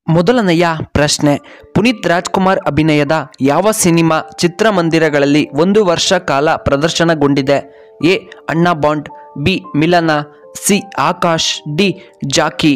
ಮೊದಲನೆಯ ಪ್ರಶ್ನೆ ಪುನೀತ್ ರಾಜ್ಕುಮಾರ್ ಅಭಿನಯದ ಯಾವ ಸಿನಿಮಾ ಚಿತ್ರಮಂದಿರಗಳಲ್ಲಿ ಒಂದು ವರ್ಷ ಕಾಲ ಪ್ರದರ್ಶನಗೊಂಡಿದೆ A Anna bond B Milana C Akash D Jackie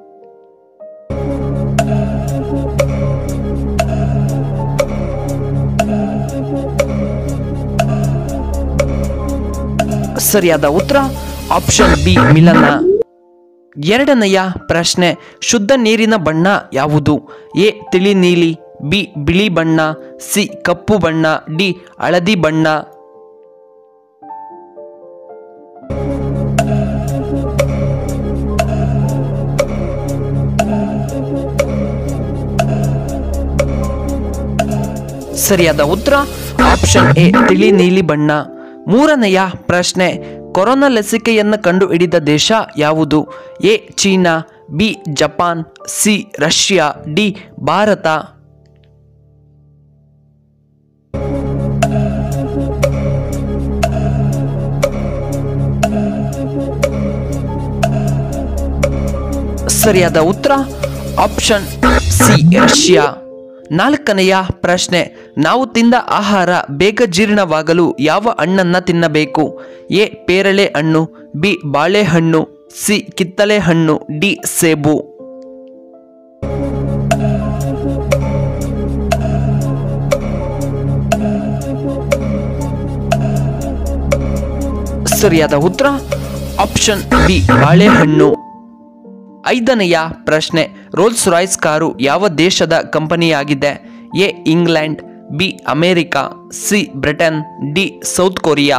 ಸರಿಯಾದ ಉತ್ತರ ಆಪ್ಷನ್ ಬಿ ಮಿಲನ ಎರಡನೆಯ ಪ್ರಶ್ನೆ ಶುದ್ಧ ನೀರಿನ ಬಣ್ಣ ಯಾವುದು ಎ ತಿಳಿ ನೀಲಿ ಬಿ ಬಿಳಿ ಬಣ್ಣ ಸಿ ಕಪ್ಪು ಬಣ್ಣ ಡಿ ಹಳದಿ ಬಣ್ಣ ಸರಿಯಾದ ಉತ್ತರ ಆಪ್ಷನ್ ಎ ತಿಳಿ ನೀಲಿ ಬಣ್ಣ ಮೂರನೆಯ ಪ್ರಶ್ನೆ ಕೊರೋನಾ ಲಸಿಕೆಯನ್ನು ಕಂಡು ಹಿಡಿದ ದೇಶ ಯಾವುದು A China B Japan C Russia D Bharat ಸರಿಯಾದ ಉತ್ತರ ಆಪ್ಷನ್ ಸಿ ರಷ್ಯಾ ನಾಲ್ಕನೆಯ ಪ್ರಶ್ನೆ ನಾವು ತಿಂದ ಆಹಾರ ಬೇಗ ಜೀರ್ಣವಾಗಲು ಯಾವ ಹಣ್ಣನ್ನ ತಿನ್ನಬೇಕು ಎ ಪೇರಳೆ ಹಣ್ಣು ಬಿ ಬಾಳೆಹಣ್ಣು ಸಿ ಕಿತ್ತಳೆ ಹಣ್ಣು ಡಿ ಸೇಬು ಸರಿಯಾದ ಉತ್ತರ ಆಪ್ಷನ್ ಬಿ ಬಾಳೆಹಣ್ಣು ಐದನೆಯ ಪ್ರಶ್ನೆ ರೋಲ್ಸ್ ರಾಯ್ಸ್ ಕಾರು ಯಾವ ದೇಶದ ಕಂಪನಿಯಾಗಿದೆ A England B America C Britain D South Korea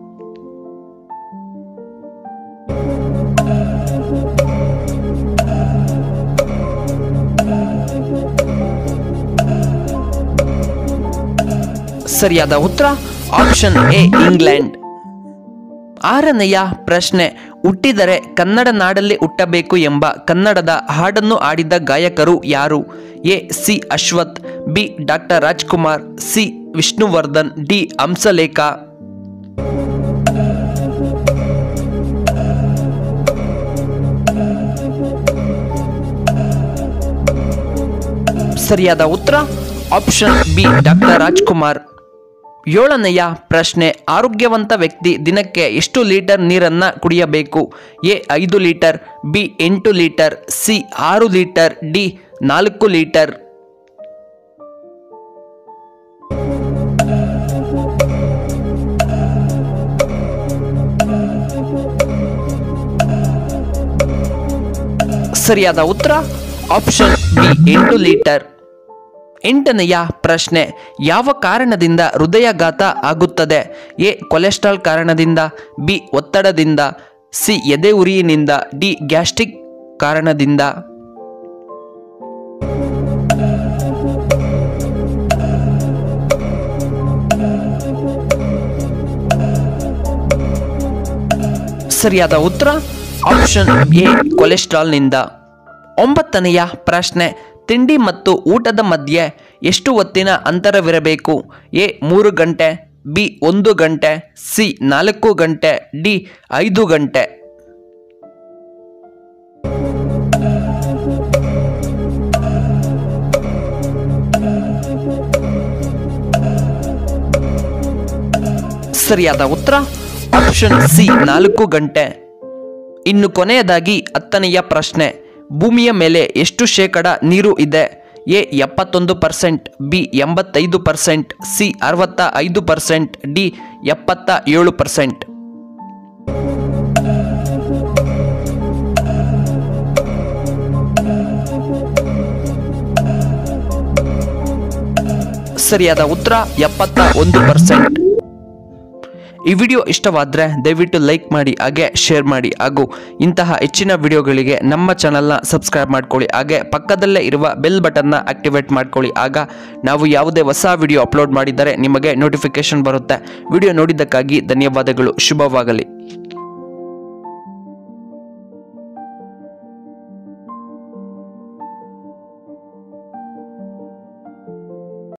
ಸರಿಯಾದ ಉತ್ತರ ಆಪ್ಷನ್ ಎ ಇಂಗ್ಲೆಂಡ್ ಆರನೆಯ ಪ್ರಶ್ನೆ ಹುಟ್ಟಿದರೆ ಕನ್ನಡ ನಾಡಲ್ಲಿ ಹುಟ್ಟಬೇಕು ಎಂಬ ಕನ್ನಡದ ಹಾಡನ್ನು ಆಡಿದ ಗಾಯಕರು ಯಾರು A C Ashwath B doctor Rajkumar C Vishnuvardhan D Hamsalekha ಸರಿಯಾದ ಉತ್ತರ ಆಪ್ಷನ್ ಬಿ ಡಾಕ್ಟರ್ ರಾಜ್ಕುಮಾರ್ ಏಳನೆಯ ಪ್ರಶ್ನೆ ಆರೋಗ್ಯವಂತ ವ್ಯಕ್ತಿ ದಿನಕ್ಕೆ ಎಷ್ಟು ಲೀಟರ್ ನೀರನ್ನ ಕುಡಿಯಬೇಕು ಎ ಐದು ಲೀಟರ್ ಬಿ ಎಂಟು ಲೀಟರ್ ಸಿ ಆರು ಲೀಟರ್ ಡಿ ನಾಲ್ಕು ಲೀಟರ್ ಸರಿಯಾದ ಉತ್ತರ ಆಪ್ಷನ್ ಬಿ ಎಂಟು ಲೀಟರ್ ಎಂಟನೆಯ ಪ್ರಶ್ನೆ ಯಾವ ಕಾರಣದಿಂದ ಹೃದಯಾಘಾತ ಆಗುತ್ತದೆ ಎ ಕೊಲೆಸ್ಟ್ರಾಲ್ ಕಾರಣದಿಂದ ಬಿ ಒತ್ತಡದಿಂದ ಸಿ ಎದೆ ಉರಿಯಿನಿಂದ ಡಿ ಗ್ಯಾಸ್ಟ್ರಿಕ್ ಕಾರಣದಿಂದ ಸರಿಯಾದ ಉತ್ತರ ಆಪ್ಷನ್ ಎ ಕೊಲೆಸ್ಟ್ರಾಲ್ನಿಂದ ಒಂಬತ್ತನೆಯ ಪ್ರಶ್ನೆ ತಿಂಡಿ ಮತ್ತು ಊಟದ ಮಧ್ಯೆ ಎಷ್ಟು ಹೊತ್ತಿನ ಅಂತರವಿರಬೇಕು ಎ ಮೂರು ಗಂಟೆ ಬಿ ಒಂದು ಗಂಟೆ ಸಿ ನಾಲ್ಕು ಗಂಟೆ ಡಿ ಐದು ಗಂಟೆ ಸರಿಯಾದ ಉತ್ತರ ಆಪ್ಷನ್ ಸಿ ನಾಲ್ಕು ಗಂಟೆ ಇನ್ನು ಕೊನೆಯದಾಗಿ ಹತ್ತನೆಯ ಪ್ರಶ್ನೆ ಭೂಮಿಯ ಮೇಲೆ ಎಷ್ಟು ಶೇಕಡ ನೀರು ಇದೆ ಎ ಎಪ್ಪತ್ತೊಂದು ಪರ್ಸೆಂಟ್ ಬಿ ಎಂಬತ್ತೈದು ಪರ್ಸೆಂಟ್ ಸಿ ಅರವತ್ತ ಐದು ಪರ್ಸೆಂಟ್ ಡಿ ಎಪ್ಪತ್ತ ಏಳು ಪರ್ಸೆಂಟ್ ಸರಿಯಾದ ಉತ್ತರ ಎಪ್ಪತ್ತ ಒಂದು ಪರ್ಸೆಂಟ್ ಈ ವಿಡಿಯೋ ಇಷ್ಟವಾದರೆ ದಯವಿಟ್ಟು ಲೈಕ್ ಮಾಡಿ ಹಾಗೆ ಶೇರ್ ಮಾಡಿ ಹಾಗೂ ಇಂತಹ ಹೆಚ್ಚಿನ ವಿಡಿಯೋಗಳಿಗೆ ನಮ್ಮ ಚಾನಲ್ನ ಸಬ್ಸ್ಕ್ರೈಬ್ ಮಾಡ್ಕೊಳ್ಳಿ ಹಾಗೆ ಪಕ್ಕದಲ್ಲೇ ಇರುವ ಬೆಲ್ ಬಟನ್ನ ಆಕ್ಟಿವೇಟ್ ಮಾಡ್ಕೊಳ್ಳಿ ಆಗ ನಾವು ಯಾವುದೇ ಹೊಸ ವಿಡಿಯೋ ಅಪ್ಲೋಡ್ ಮಾಡಿದರೆ ನಿಮಗೆ ನೋಟಿಫಿಕೇಶನ್ ಬರುತ್ತೆ ವಿಡಿಯೋ ನೋಡಿದ್ದಕ್ಕಾಗಿ ಧನ್ಯವಾದಗಳು ಶುಭವಾಗಲಿ